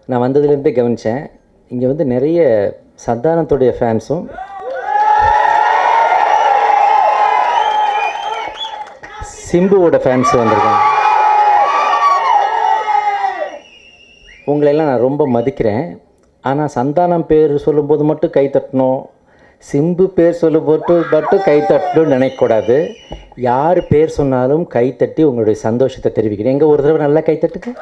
நான் வந்ததுலேருந்தே கவனித்தேன் இங்கே வந்து நிறைய சந்தானத்துடைய ஃபேன்ஸும் சிம்புவோட ஃபேன்ஸும் வந்திருக்காங்க உங்களையெல்லாம் நான் ரொம்ப மதிக்கிறேன் ஆனால் சந்தானம் பேர் சொல்லும்போது மட்டும் கை தட்டணும் சிம்பு பேர் சொல்லும்போது மட்டும் கை தட்டணும்னு நினைக்கக்கூடாது யார் பேர் சொன்னாலும் கை தட்டி உங்களுடைய சந்தோஷத்தை தெரிவிக்கிறேன் எங்கே ஒரு தடவை நல்லா கை தட்டுங்க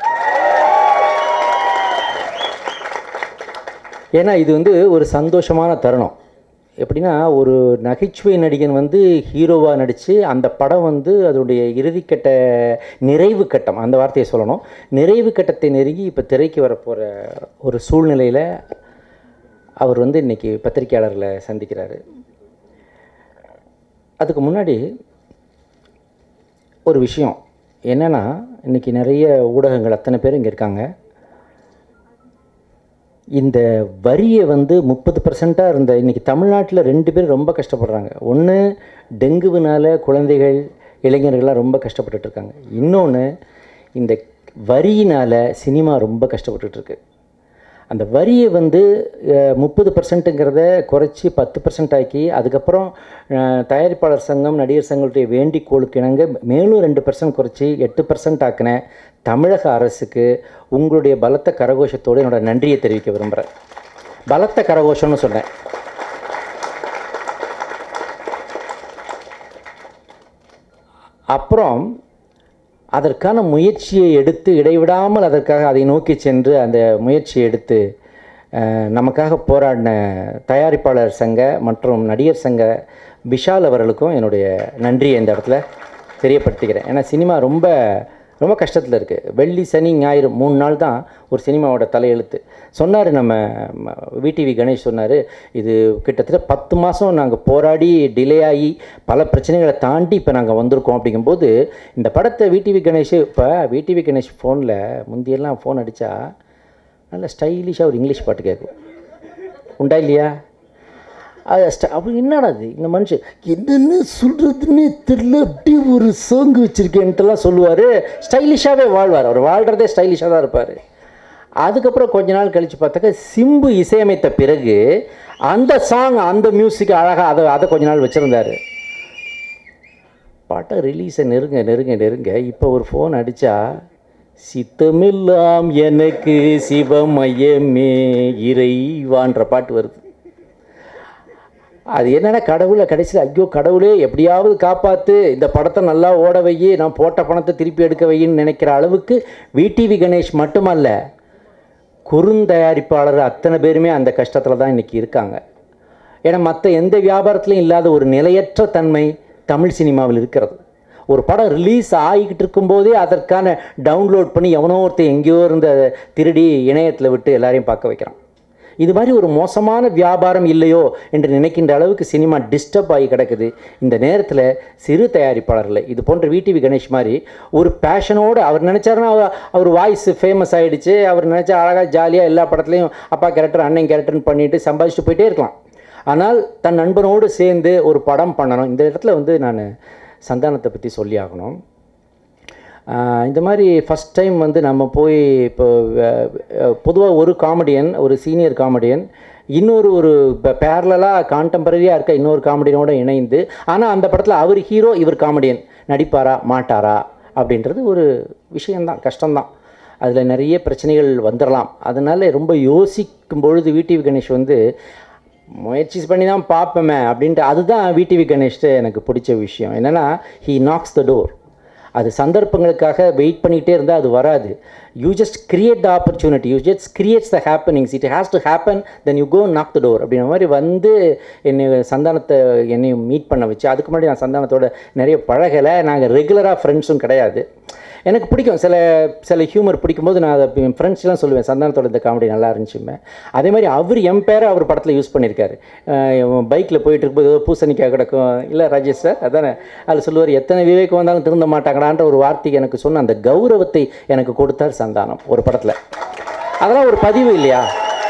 ஏன்னா இது வந்து ஒரு சந்தோஷமான தருணம் எப்படின்னா ஒரு நகைச்சுவை நடிகன் வந்து ஹீரோவாக நடித்து அந்த படம் வந்து அதனுடைய இறுதிக்கட்ட நிறைவு கட்டம் அந்த வார்த்தையை சொல்லணும் நிறைவு கட்டத்தை நெருங்கி இப்போ திரைக்கு வரப்போகிற ஒரு சூழ்நிலையில் அவர் வந்து இன்றைக்கி பத்திரிக்கையாளர்களை சந்திக்கிறாரு அதுக்கு முன்னாடி ஒரு விஷயம் என்னென்னா இன்றைக்கி நிறைய ஊடகங்கள் அத்தனை பேர் இங்கே இருக்காங்க இந்த வரியை வந்து முப்பது பர்சண்ட்டாக இருந்த இன்றைக்கி தமிழ்நாட்டில் ரெண்டு பேர் ரொம்ப கஷ்டப்படுறாங்க ஒன்று டெங்குவினால் குழந்தைகள் இளைஞர்கள்லாம் ரொம்ப கஷ்டப்பட்டுட்டு இருக்காங்க இன்னொன்று இந்த வரியினால் சினிமா ரொம்ப கஷ்டப்பட்டுட்டு இருக்கு அந்த வரியை வந்து முப்பது பர்சன்ட்டுங்கிறத குறைச்சி பத்து பர்சன்ட் ஆக்கி அதுக்கப்புறம் அஹ், தயாரிப்பாளர் சங்கம் நடிகர் சங்கத்துடைய வேண்டிக்கோளுக்கு இணங்க மேலும் ரெண்டு பர்சன்ட் குறைச்சி எட்டு பர்சன்ட் ஆக்கின தமிழக அரசுக்கு உங்களுடைய பலத்த கரகோஷத்தோடு என்னோட நன்றியை தெரிவிக்க விரும்புகிறேன் பலத்த கரகோஷம்னு சொன்னேன் அப்புறம் அதற்கான முயற்சியை எடுத்து இடைவிடாமல் அதற்காக அதை நோக்கி சென்று அந்த முயற்சியை எடுத்து அஹ், நமக்காக போராடின தயாரிப்பாளர் சங்க மற்றும் நடிகர் சங்க விஷால் அவர்களுக்கும் என்னுடைய நன்றியை இந்த இடத்துல தெரியப்படுத்திக்கிறேன் ஏன்னா சினிமா ரொம்ப ரொம்ப கஷ்டத்தில் இருக்குது வெள்ளி சனி ஞாயிறு மூணு நாள் தான் ஒரு சினிமாவோட தலையெழுத்து சொன்னார் நம்ம விடிவி கணேஷ் சொன்னார் இது கிட்டத்தட்ட பத்து மாதம் நாங்கள் போராடி டிலே ஆகி பல பிரச்சனைகளை தாண்டி இப்போ நாங்கள் வந்திருக்கோம் அப்படிங்கும்போது இந்த படத்தை விடிவி கணேஷ் இப்போ விடிவி கணேஷ் ஃபோனில் முந்தியெல்லாம் ஃபோன் அடித்தா நல்ல ஸ்டைலிஷாக ஒரு இங்கிலீஷ் பாட்டு கேட்கும் உண்டா இல்லையா அது ஸ்ட- அப்படி என்னடா அது இந்த மனுஷன் என்னென்னு சொல்கிறதுன்னே தெரில அப்படி ஒரு சாங் வச்சுருக்கேன்ட்டுலாம் சொல்லுவார் ஸ்டைலிஷாகவே வாழ்வார் அவர் வாழ்கிறதே ஸ்டைலிஷாக தான் இருப்பார் அதுக்கப்புறம் கொஞ்ச நாள் கழித்து பார்த்தாக்க சிம்பு இசையமைத்த பிறகு அந்த சாங் அந்த மியூசிக் அழகாக அதை அதை கொஞ்ச நாள் வச்சுருந்தாரு பாட்டை ரிலீஸை நெருங்க நெருங்க நெருங்க இப்போ ஒரு ஃபோன் அடித்தா சித்தமெல்லாம் எனக்கு சிவமயமே இறைவான்ற பாட்டு வருது அது என்னன்னா கடவுளை கடைசியில் ஐயோ கடவுளே எப்படியாவது காப்பாற்று இந்த படத்தை நல்லா ஓட வை நான் போட்ட பணத்தை திருப்பி எடுக்க வையின்னு நினைக்கிற அளவுக்கு விடிவி கணேஷ் மட்டுமல்ல குறுந்தயாரிப்பாளர் அத்தனை பேருமே அந்த கஷ்டத்தில் தான் இன்றைக்கி இருக்காங்க ஏன்னா மற்ற எந்த வியாபாரத்துலையும் இல்லாத ஒரு நிலையற்ற தன்மை தமிழ் சினிமாவில் இருக்கிறது ஒரு படம் ரிலீஸ் ஆகிக்கிட்டு இருக்கும்போதே அதற்கான டவுன்லோட் பண்ணி எவனோ ஒருத்தன் எங்கேயோ இருந்த அதை திருடி இணையத்தில் விட்டு எல்லாரையும் பார்க்க வைக்கிறான் இது மாதிரி ஒரு மோசமான வியாபாரம் இல்லையோ என்று நினைக்கின்ற அளவுக்கு சினிமா டிஸ்டர்ப் ஆகி கிடக்குது இந்த நேரத்தில் சிறு தயாரிப்பாளர்கள் இது போன்ற விடிவி கணேஷ் மாதிரி ஒரு பேஷனோடு அவர் நினச்சாருன்னா அவர் அவர் வாய்ஸ் ஃபேமஸ் ஆகிடுச்சு அவர் நினச்சா அழகாக ஜாலியாக எல்லா படத்துலையும் அப்பா கேரக்டர் அண்ணன் கேரக்டர்னு பண்ணிட்டு சம்பாதிச்சுட்டு போயிட்டே இருக்கலாம் ஆனால் தன் நண்பனோடு சேர்ந்து ஒரு படம் பண்ணணும் இந்த இடத்துல வந்து நான் சந்தானத்தை பற்றி சொல்லி ஆகணும் ஆஹ் இந்த மாதிரி ஃபஸ்ட் டைம் வந்து நம்ம போய் இப்போ பொதுவாக ஒரு காமெடியன் ஒரு சீனியர் காமெடியன் இன்னொரு ஒரு பேரலாக கான்டெம்பரரியாக இருக்க இன்னொரு காமெடியனோட இணைந்து ஆனால் அந்த படத்தில் அவர் ஹீரோ இவர் காமெடியன் நடிப்பாரா மாட்டாரா அப்படின்றது ஒரு விஷயந்தான் கஷ்டம்தான் அதில் நிறைய பிரச்சனைகள் வந்துடலாம் அதனால ரொம்ப யோசிக்கும் பொழுது விடிவி கணேஷ் வந்து முயற்சி பண்ணி தான் பார்ப்போமே அப்படின்ட்டு அதுதான் விடிவி கணேஷ்ட்டு எனக்கு பிடிச்ச விஷயம் என்னென்னா ஹீ நாக்ஸ் த டோர் அது சந்தர்ப்பங்களுக்காக வெயிட் பண்ணிகிட்டே இருந்தால் அது வராது you just create the opportunity you just creates the happenings it has to happen then you go knock the door அப்படின்ற மாதிரி வந்து என்னை சந்தானத்தை என்னை மீட் பண்ண வச்சு அதுக்கு முன்னாடி நான் சந்தானத்தோட நிறைய பழகலை நாங்கள் ரெகுலராக ஃப்ரெண்ட்ஸும் கிடையாது எனக்கு பிடிக்கும் சில சில ஹியூமர் பிடிக்கும்போது நான் அதை என் ஃப்ரெண்ட்ஸ்லாம் சொல்லுவேன் சந்தானத்தோட இந்த காமெடி நல்லா இருந்துச்சுமே அதே மாதிரி அவர் என் பேரை அவர் படத்தில் யூஸ் பண்ணியிருக்காரு பைக்கில் போயிட்டு இருக்கும்போது ஏதோ பூசணிக்காய் கிடக்கும் இல்லை ராஜேஷ் சார் அதானே அதில் சொல்லுவார் எத்தனை விவேகம் வந்தாலும் திருந்த மாட்டாங்கடான்ற ஒரு வார்த்தைக்கு எனக்கு சொன்ன அந்த கௌரவத்தை எனக்கு கொடுத்தார் சந்தானம் ஒரு படத்தில் அதெல்லாம் ஒரு பதிவு இல்லையா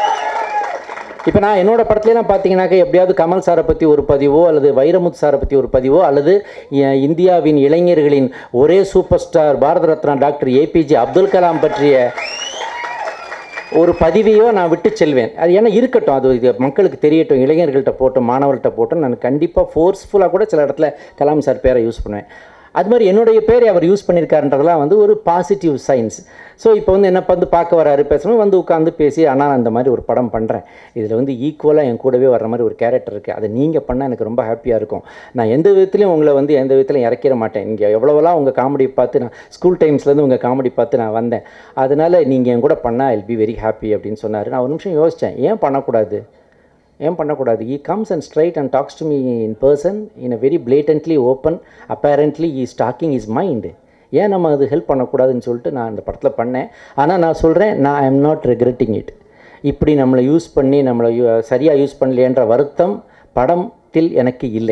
இப்போ நான் என்னோட படத்துலலாம் பார்த்தீங்கன்னாக்க எப்படியாவது கமல் சாரை பற்றி ஒரு பதிவோ அல்லது வைரமுத்து சாரை பற்றி ஒரு பதிவோ அல்லது இ- இந்தியாவின் இளைஞர்களின் ஒரே superstar Bharat Ratna doctor APJ Abdul Kalam பற்றிய ஒரு பதிவையோ நான் விட்டு செல்வேன் அது ஏன்னா இருக்கட்டும் அது இது மக்களுக்கு தெரியட்டும் இளைஞர்கள்ட்ட போட்டும் மாணவர்கள்ட்ட போட்டும் நான் கண்டிப்பாக ஃபோர்ஸ்ஃபுல்லாக கூட சில இடத்துல கலாம் சார் பேரை யூஸ் பண்ணுவேன் அது மாதிரி என்னுடைய பேரை அவர் யூஸ் பண்ணியிருக்காருன்றதெல்லாம் வந்து ஒரு பாசிட்டிவ் சைன்ஸ் ஸோ இப்போ வந்து என்ன வந்து பார்க்க வராரு பேசணும் வந்து உட்காந்து பேசி ஆனால் அந்த மாதிரி ஒரு படம் பண்ணுறேன் இதில் வந்து ஈக்குவலாக என் கூடவே வர்ற மாதிரி ஒரு கேரக்டர் இருக்குது அதை நீங்கள் பண்ணால் எனக்கு ரொம்ப ஹாப்பியாக இருக்கும் நான் எந்த விதத்துலையும் உங்களை வந்து எந்த விதத்துலையும் இறக்கிற மாட்டேன் இங்கே எவ்வளோவெல்லாம் உங்கள் காமெடி பார்த்து நான் ஸ்கூல் டைம்ஸ்லேருந்து உங்கள் காமெடி பார்த்து நான் வந்தேன் அதனால் நீங்கள் என் கூட பண்ணால் ஐல் பி வெரி ஹாப்பி அப்படின்னு சொன்னார் நான் ஒரு நிமிஷம் யோசித்தேன் ஏன் பண்ணக்கூடாது ஏன் பண்ணக்கூடாது he comes and straight and talks to me in person in a very blatantly open apparently is talking is mind ஏன் நம்ம அது ஹெல்ப் பண்ணக்கூடாதுன்னு சொல்லிட்டு நான் இந்த படத்தில் பண்ணேன் ஆனால் நான் சொல்கிறேன் நான் I am not regretting it இப்படி நம்மளை யூஸ் பண்ணி நம்மளை சரியாக யூஸ் பண்ணலையன்ற வருத்தம் படத்தில் எனக்கு இல்லை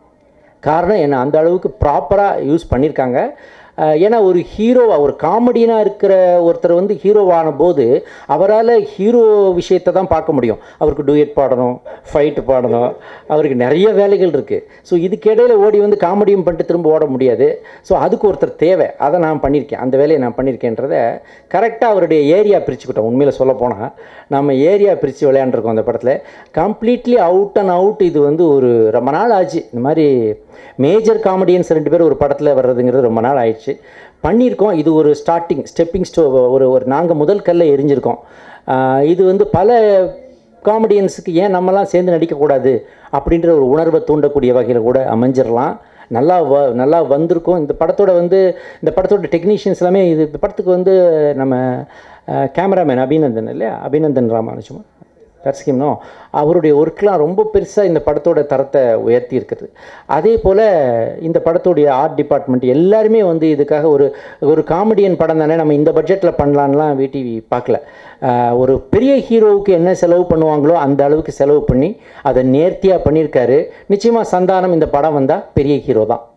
காரணம் என்ன அந்த அளவுக்கு ப்ராப்பராக யூஸ் பண்ணியிருக்காங்க அஹ் ஏன்னா ஒரு ஹீரோவாக ஒரு காமெடியனாக இருக்கிற ஒருத்தர் வந்து ஹீரோவான போது அவரால் ஹீரோ விஷயத்தை தான் பார்க்க முடியும் அவருக்கு டூயட் பாடணும் ஃபைட்டு பாடணும் அவருக்கு நிறைய வேலைகள் இருக்குது ஸோ இதுக்கிடையில் ஓடி வந்து காமெடியும் பண்ணிட்டு திரும்ப ஓட முடியாது ஸோ அதுக்கு ஒருத்தர் தேவை அதை நான் பண்ணியிருக்கேன் அந்த வேலையை நான் பண்ணியிருக்கேன்றதை கரெக்டாக அவருடைய ஏரியா பிரிச்சுக்கிட்டோம் உண்மையில் சொல்ல போனால் நம்ம ஏரியா பிரித்து விளையாண்டுருக்கோம் அந்த படத்தில் கம்ப்ளீட்லி அவுட் அண்ட் அவுட் இது வந்து ஒரு ரொம்ப நாள் ஆச்சு இந்த மாதிரி மேஜர் காமெடியன்ஸ் ரெண்டு பேரும் ஒரு படத்தில் வர்றதுங்கிறது ரொம்ப நாள் ஆயிடுச்சு பண்ணியிருக்கோம் இது ஒரு ஸ்டார்டிங் ஸ்டெப்பிங் ஸ்டோ ஒரு ஒரு நாங்கள் முதல் கல்லை எரிஞ்சிருக்கோம் ஆஹ் இது வந்து பல காமெடியன்ஸுக்கு ஏன் நம்மலாம் சேர்ந்து நடிக்கக்கூடாது அப்படின்ற ஒரு உணர்வை தூண்டக்கூடிய வகையில் கூட அமைஞ்சிடலாம் நல்லா வ நல்லா வந்திருக்கும் இந்த படத்தோட வந்து இந்த படத்தோட டெக்னீஷியன்ஸ் எல்லாமே இது இந்த படத்துக்கு வந்து நம்ம கேமராமேன் அபிநந்தன் இல்லையா அபிநந்தன் ராமானுஜம் தர்ஸ்கிம்னோ அவருடைய ஒர்க்லாம் ரொம்ப பெருசாக இந்த படத்தோட தரத்தை உயர்த்தி இருக்குது அதே போல் இந்த படத்துடைய ஆர்ட் டிபார்ட்மெண்ட் எல்லாருமே வந்து இதுக்காக ஒரு ஒரு காமெடியன் படம் தானே நம்ம இந்த பட்ஜெட்டில் பண்ணலான்லாம் விடிவி பார்க்கல ஆஹ் ஒரு பெரிய ஹீரோவுக்கு என்ன செலவு பண்ணுவாங்களோ அந்த அளவுக்கு செலவு பண்ணி அதை நேர்த்தியாக பண்ணியிருக்காரு நிச்சயமாக சந்தானம் இந்த படம் வந்தால் பெரிய ஹீரோ தான்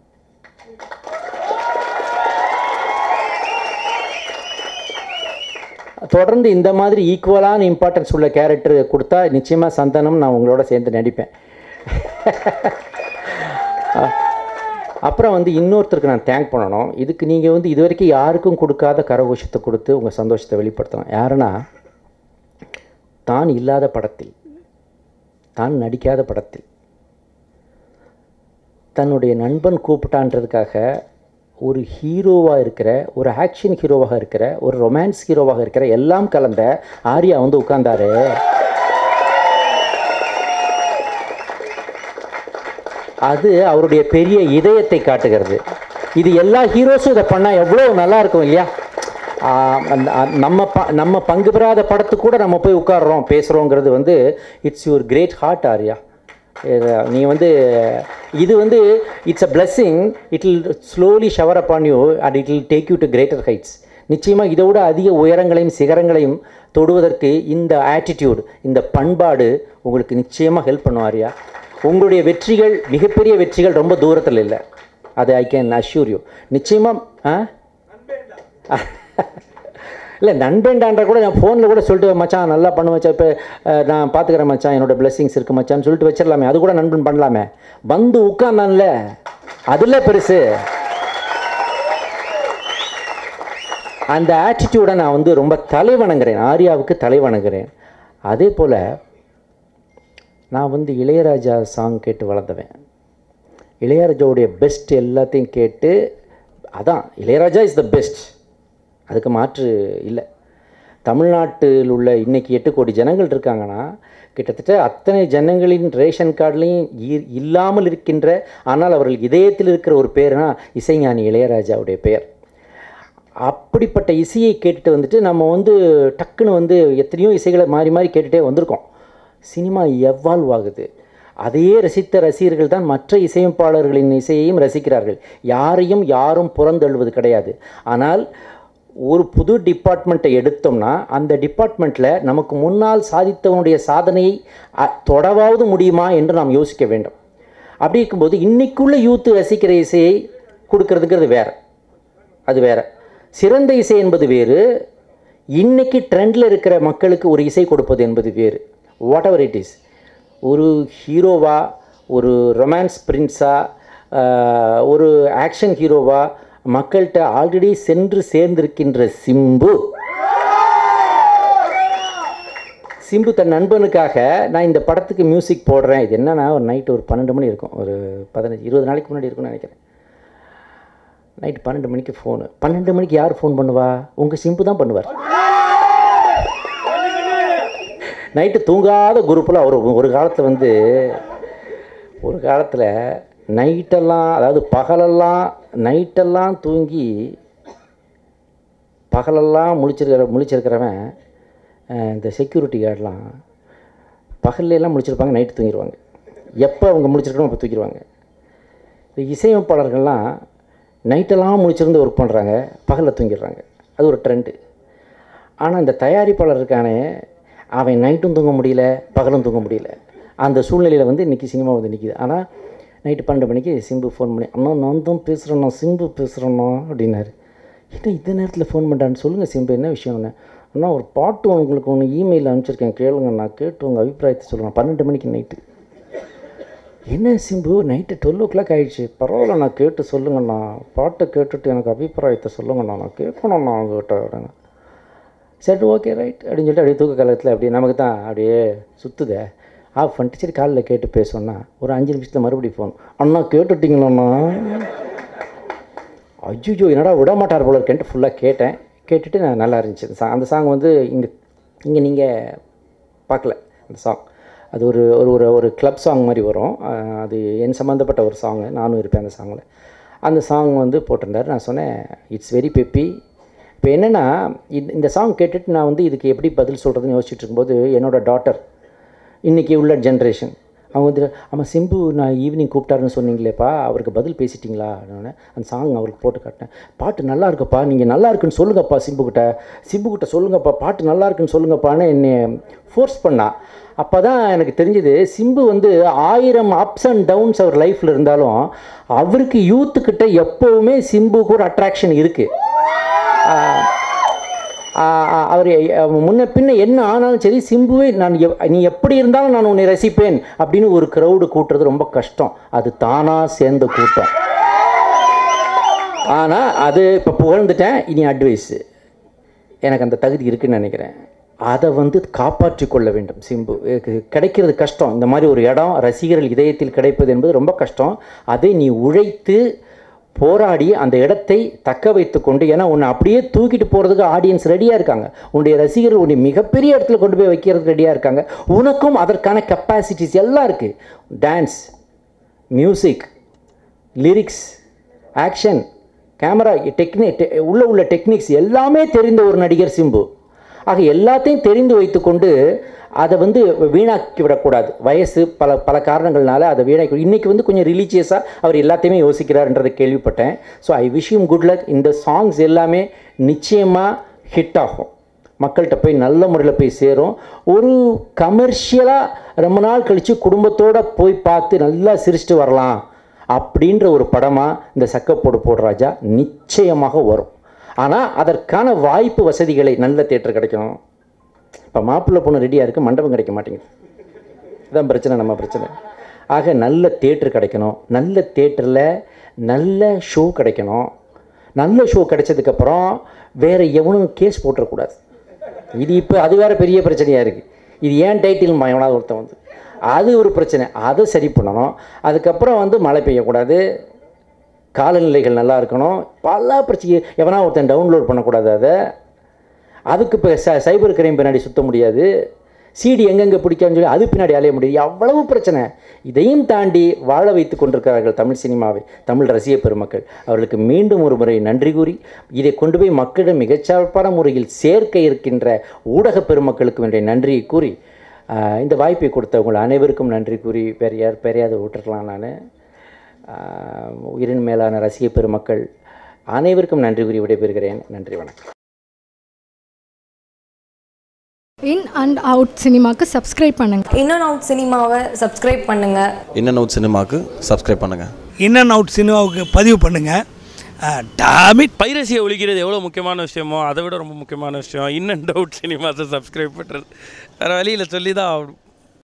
தொடர்ந்து இந்த மாதிரி ஈக்குவலான இம்பார்ட்டன்ஸ் உள்ள கேரக்டர் கொடுத்தா நிச்சயமாக சந்தானம் நான் உங்களோட சேர்ந்து நடிப்பேன் அப்புறம் வந்து இன்னொருத்தருக்கு நான் தேங்க் பண்ணணும் இதுக்கு நீங்கள் வந்து இது வரைக்கும் யாருக்கும் கொடுக்காத கரகோஷத்தை கொடுத்து உங்கள் சந்தோஷத்தை வெளிப்படுத்தணும் யாருன்னா தான் இல்லாத படத்தில் தான் நடிக்காத படத்தில் தன்னுடைய நண்பன் கூப்பிட்டான்றதுக்காக ஒரு ஹீரோவாக இருக்கிற ஒரு ஆக்ஷன் ஹீரோவாக இருக்கிற ஒரு ரொமான்ஸ் ஹீரோவாக இருக்கிற எல்லாம் கலந்த ஆர்யா வந்து உட்கார்ந்தாரு அது அவருடைய பெரிய இதயத்தை காட்டுகிறது இது எல்லா ஹீரோஸும் இதை பண்ணால் எவ்வளோ நல்லா இருக்கும் இல்லையா ஆஹ் அந்த- அந்த- நம்ம ப நம்ம பங்கு பெறாத படத்துக்கு கூட நம்ம போய் உட்கார்றோம் பேசுகிறோங்கிறது வந்து it's your great heart Arya நீ வந்து இது வந்து it's a blessing it will slowly shower upon you and it will take you to greater heights நிச்சயமாக இதை விட அதிக உயரங்களையும் சிகரங்களையும் தொடுவதற்கு இந்த ஆட்டிடியூட் இந்த பண்பாடு உங்களுக்கு நிச்சயமாக ஹெல்ப் பண்ணுவாரியா உங்களுடைய வெற்றிகள் மிகப்பெரிய வெற்றிகள் ரொம்ப தூரத்தில் இல்லை அது ஐ கேன் அஷ்யூர் யூ நிச்சயமாக ஆ இல்லை நண்பன்டான்ற கூட நான் ஃபோனில் கூட சொல்லிட்டு மச்சான் நல்லா பண்ணு மச்சான் இப்போ நான் பார்த்துக்கிறேன் மச்சான் என்னோட blessings இருக்கு மச்சான்னு சொல்லிட்டு வச்சிடலாமே அது கூட நண்பன் பண்ணலாமே வந்து உட்கார்ந்தான்ல அதில் பெருசு அந்த ஆட்டிடியூடை நான் வந்து ரொம்ப தலை வணங்குறேன் ஆர்யாவுக்கு தலை வணங்குறேன் அதே போல் நான் வந்து இளையராஜா சாங் கேட்டு வளர்ந்தவன் இளையராஜாவுடைய பெஸ்ட் எல்லாத்தையும் கேட்டு அதான் இளையராஜா இஸ் த பெஸ்ட் அதுக்கு மாற்று இல்லை தமிழ்நாட்டில் உள்ள இன்னைக்கு எட்டு கோடி ஜனங்கள் இருக்காங்கன்னா கிட்டத்தட்ட அத்தனை ஜனங்களின் ரேஷன் கார்டுலையும் இ- இல்லாமல் இருக்கின்ற ஆனால் அவர்கள் இதயத்தில் இருக்கிற ஒரு பேர்னா இசைஞானி இளையராஜாவுடைய பெயர் அப்படிப்பட்ட இசையை கேட்டுட்டு வந்துட்டு நம்ம வந்து டக்குன்னு வந்து எத்தனையோ இசைகளை மாறி மாறி கேட்டுகிட்டே வந்திருக்கோம் சினிமா எவ்வால்வ் ஆகுது அதையே ரசித்த ரசிகர்கள் தான் மற்ற இசையமைப்பாளர்களின் இசையையும் ரசிக்கிறார்கள் யாரையும் யாரும் புறந்தள்ளுவது கிடையாது ஆனால் ஒரு புது டிபார்ட்மெண்ட்டை எடுத்தோம்னா அந்த டிபார்ட்மெண்ட்டில் நமக்கு முன்னால் சாதித்தவனுடைய சாதனையை அ- தொடவாவது முடியுமா என்று நாம் யோசிக்க வேண்டும் அப்படி இருக்கும்போது இன்னைக்குள்ள யூத்து ரசிக்கிற இசையை கொடுக்கறதுங்கிறது வேற அது வேற சிறந்த இசை என்பது வேறு இன்னைக்கு ட்ரெண்டில் இருக்கிற மக்களுக்கு ஒரு இசை கொடுப்பது என்பது வேறு வாட் எவர் இட் இஸ் ஒரு ஹீரோவா ஒரு ரொமான்ஸ் பிரின்ஸா ஒரு ஆக்ஷன் ஹீரோவா மக்கள்கிட்ட ஆல்ரெடி சென்று சேர்ந்திருக்கின்ற சிம்பு சிம்பு தன் நண்பனுக்காக நான் இந்த படத்துக்கு மியூசிக் போடுறேன் இது என்னன்னா ஒரு நைட்டு ஒரு பன்னெண்டு மணி இருக்கும் ஒரு பதினஞ்சு இருபது நாளைக்கு முன்னாடி இருக்கும்னு நினைக்கிறேன் நைட்டு பன்னெண்டு மணிக்கு ஃபோனு பன்னெண்டு மணிக்கு யார் ஃபோன் பண்ணுவா உங்கள் சிம்பு தான் பண்ணுவார் நைட்டு தூங்காத குரூப்பில் அவர் ஒரு காலத்தில் வந்து ஒரு காலத்தில் நைட்டெல்லாம் அதாவது பகலெல்லாம் நைட்டெல்லாம் தூங்கி பகலெல்லாம் முழிச்சிருக்கிற முழிச்சிருக்கிறவன் அஹ், இந்த செக்யூரிட்டி கார்டெலாம் பகல்ல எல்லாம் முழிச்சிருப்பாங்க நைட்டு தூங்கிடுவாங்க எப்போ அவங்க முழிச்சிருக்கணும் அப்போ தூக்கிடுவாங்க இந்த இசையமைப்பாளர்கள்லாம் நைட்டெல்லாம் முழிச்சிருந்து ஒர்க் பண்ணுறாங்க பகலில் தூங்கிடுறாங்க அது ஒரு ட்ரெண்டு ஆனால் இந்த தயாரிப்பாளர் இருக்கானே அவன் நைட்டும் தூங்க முடியல பகலும் தூங்க முடியல அந்த சூழ்நிலையில் வந்து இன்றைக்கி சினிமா வந்து நிற்கிது ஆனால் நைட்டு பன்னெண்டு மணிக்கு சிம்பு ஃபோன் பண்ணி அண்ணா நான் தான் பேசுகிறேண்ணா சிம்பு பேசுகிறேண்ணா அப்படின்னாரு என்ன இந்த நேரத்தில் ஃபோன் பண்ணுறான்னு சொல்லுங்கள் சிம்பு என்ன விஷயம்னு அண்ணா ஒரு பாட்டு உங்களுக்கு ஒன்று இமெயில் அனுப்பிச்சிருக்கேன் கேளுங்க நான் கேட்டு உங்கள் அபிப்பிராயத்தை சொல்லுவேன் பன்னெண்டு மணிக்கு நைட்டு என்ன Simbu night twelve o'clock ஆயிடுச்சு பரவாயில்ல நான் கேட்டு சொல்லுங்கண்ணா பாட்டை கேட்டுட்டு எனக்கு அபிப்பிராயத்தை சொல்லுங்கண்ணா நான் கேட்கணும்ண்ணா உங்ககிட்ட அப்படின்னு சரி ஓகே ரைட் அப்படின்னு சொல்லிட்டு அப்படியே தூக்க காலத்தில் அப்படியே நமக்கு தான் அப்படியே சுற்றுதே ஆஃப் பண்ணிட்டு சரி காலில் கேட்டு பேசணும்னா ஒரு அஞ்சு நிமிஷத்தில் மறுபடியும் ஃபோன் அண்ணா கேட்டுட்டீங்களாண்ணா ஐயோ என்னடா விட மாட்டார் போல இருக்கேன்ட்டு ஃபுல்லாக கேட்டேன் கேட்டுட்டு நான் நல்லா இருந்துச்சு அந்த song. அந்த சாங் வந்து இங்கே இங்கே நீங்கள் பார்க்கல அந்த சாங் அது ஒரு ஒரு ஒரு ஒரு கிளப் சாங் மாதிரி வரும் அஹ் அது என் சம்மந்தப்பட்ட ஒரு சாங்கு நானும் இருப்பேன் அந்த சாங்கில் அந்த சாங் வந்து போட்டிருந்தாரு நான் சொன்னேன் இட்ஸ் வெரி பெப்பி இப்போ என்னென்னா இந்த இந்த சாங் கேட்டுட்டு நான் வந்து இதுக்கு எப்படி பதில் சொல்கிறதுன்னு யோசிச்சுட்டு இருக்கும்போது என்னோடய டாட்டர் இன்றைக்கி உள்ள ஜென்ரேஷன் அவங்க வந்து ஆமாம் சிம்பு நான் ஈவினிங் கூப்பிட்டாருன்னு சொன்னீங்களேப்பா அவருக்கு பதில் பேசிட்டீங்களா அப்படின்னு அந்த சாங் அவருக்கு போட்டு காட்டினேன் பாட்டு நல்லா இருக்குப்பா நீங்கள் நல்லா இருக்குன்னு சொல்லுங்கப்பா சிம்புக்கிட்ட சிம்புக்கிட்ட சொல்லுங்கப்பா பாட்டு நல்லா இருக்குன்னு சொல்லுங்கப்பான்னு என்னை ஃபோர்ஸ் பண்ணா அப்போ தான் எனக்கு தெரிஞ்சது சிம்பு வந்து ஆயிரம் அப்ஸ் அண்ட் டவுன்ஸ் அவர் லைஃப்பில் இருந்தாலும் அவருக்கு யூத்துக்கிட்ட எப்போவுமே சிம்புக்கு ஒரு அட்ராக்ஷன் இருக்குது அவர் முன்ன பின்ன என்ன ஆனாலும் சரி சிம்புவே நான் எப்- நீ எப்படி இருந்தாலும் நான் உன்னை ரசிப்பேன் அப்படின்னு ஒரு க்ரௌடு கூட்டுறது ரொம்ப கஷ்டம் அது தானாக சேர்ந்த கூட்டம் ஆனால் அது இப்போ புகழ்ந்துட்டேன் இனி அட்வைஸு எனக்கு அந்த தகுதி இருக்குன்னு நினைக்கிறேன் அதை வந்து காப்பாற்றி கொள்ள வேண்டும் சிம்பு எனக்கு கிடைக்கிறது கஷ்டம் இந்த மாதிரி ஒரு இடம் ரசிகர்கள் இதயத்தில் கிடைப்பது என்பது ரொம்ப கஷ்டம் அதை நீ உழைத்து போராடி அந்த இடத்தை தக்க வைத்து கொண்டு ஏன்னா உன்னை அப்படியே தூக்கிட்டு போகிறதுக்கு ஆடியன்ஸ் ரெடியாக இருக்காங்க உன்னுடைய ரசிகர்கள் உன்னை மிகப்பெரிய இடத்துல கொண்டு போய் வைக்கிறதுக்கு ரெடியாக இருக்காங்க உனக்கும் அதற்கான கெப்பாசிட்டிஸ் எல்லாம் இருக்குது dance music lyrics action camera டெக்னி உள்ள உள்ள டெக்னிக்ஸ் எல்லாமே தெரிந்த ஒரு நடிகர் சிம்பு ஆக எல்லாத்தையும் தெரிந்து வைத்துக்கொண்டு அதை வந்து வீணாக்கி விடக்கூடாது வயசு பல பல காரணங்கள்னால அதை வீணாக்கி இன்றைக்கி வந்து கொஞ்சம் ரிலீஜியஸாக அவர் எல்லாத்தையுமே யோசிக்கிறாருன்றதை கேள்விப்பட்டேன் so I wish you good luck இந்த சாங்ஸ் எல்லாமே நிச்சயமாக ஹிட் ஆகும் மக்கள்கிட்ட போய் நல்ல முறையில் போய் சேரும் ஒரு கமர்ஷியலாக ரொம்ப நாள் கழித்து குடும்பத்தோடு போய் பார்த்து நல்லா சிரிச்சிட்டு வரலாம் அப்படின்ற ஒரு படமாக இந்த சக்கப்போடு போடு ராஜா நிச்சயமாக வரும் ஆனால் அதற்கான வாய்ப்பு வசதிகளை நல்ல தேட்டர் கிடைக்கணும் இப்போ மாப்பிள்ளை பொண்ணு ரெடியாக இருக்குது மண்டபம் கிடைக்க மாட்டேங்குது இதான் பிரச்சனை நம்ம பிரச்சனை ஆக நல்ல தேட்டர் கிடைக்கணும் நல்ல தேட்டரில் நல்ல ஷோ கிடைக்கணும் நல்ல ஷோ கிடைச்சதுக்கப்புறம் வேறு எவனும் கேஸ் போட்டுறக்கூடாது இது இப்போ அது வேறு பெரிய பிரச்சனையாக இருக்குது இது ஏன் டைட்டில் எவனாவது ஒருத்தன் வந்து அது ஒரு பிரச்சனை அதை சரி பண்ணணும் அதுக்கப்புறம் வந்து மழை பெய்யக்கூடாது காலநிலைகள் நல்லா இருக்கணும் பல பிரச்சனை எவனா ஒருத்தன் டவுன்லோட் பண்ணக்கூடாது அதை அதுக்கு இப்போ ச சைபர் கிரைம் பின்னாடி சுத்த முடியாது சிடி எங்கெங்கே பிடிக்கான்னு சொல்லி அது பின்னாடி அலைய முடியாது அவ்வளவு பிரச்சனை இதையும் தாண்டி வாழ வைத்து கொண்டிருக்கிறார்கள் தமிழ் சினிமாவை தமிழ் ரசிக பெருமக்கள் அவர்களுக்கு மீண்டும் ஒரு முறை நன்றி கூறி இதை கொண்டு போய் மக்களிடம் மிகச்சிறப்பான முறையில் சேர்க்க இருக்கின்ற ஊடக பெருமக்களுக்கும் என்னுடைய நன்றியை கூறி ஆஹ், இந்த வாய்ப்பை கொடுத்த உங்கள் அனைவருக்கும் நன்றி கூறி வேறு யார் பெரியாத விட்டுருக்கலாம் நான் உயிரின் மேலான ரசிக பெருமக்கள் அனைவருக்கும் நன்றி கூறி விடைபெறுகிறேன் நன்றி வணக்கம் இன் அண்ட் அவுட் சினிமாக்கு சப்ஸ்கிரைப் பண்ணுங்கள் இன் அண்ட் அவுட் சினிமாவை சப்ஸ்கிரைப் பண்ணுங்கள் இன் அண்ட் அவுட் சினிமாவுக்கு சப்ஸ்கிரைப் பண்ணுங்கள் இன் அண்ட் அவுட் சினிமாவுக்கு பதிவு பண்ணுங்கள் டாமிட் பைரசியை ஒழிக்கிறது எவ்வளோ முக்கியமான விஷயமோ அதை விட ரொம்ப முக்கியமான விஷயம் இன் அண்ட் அவுட் சினிமாஸை சப்ஸ்கிரைப் பண்ணுறது வேறு வழியில் சொல்லி தான் ஆகணும்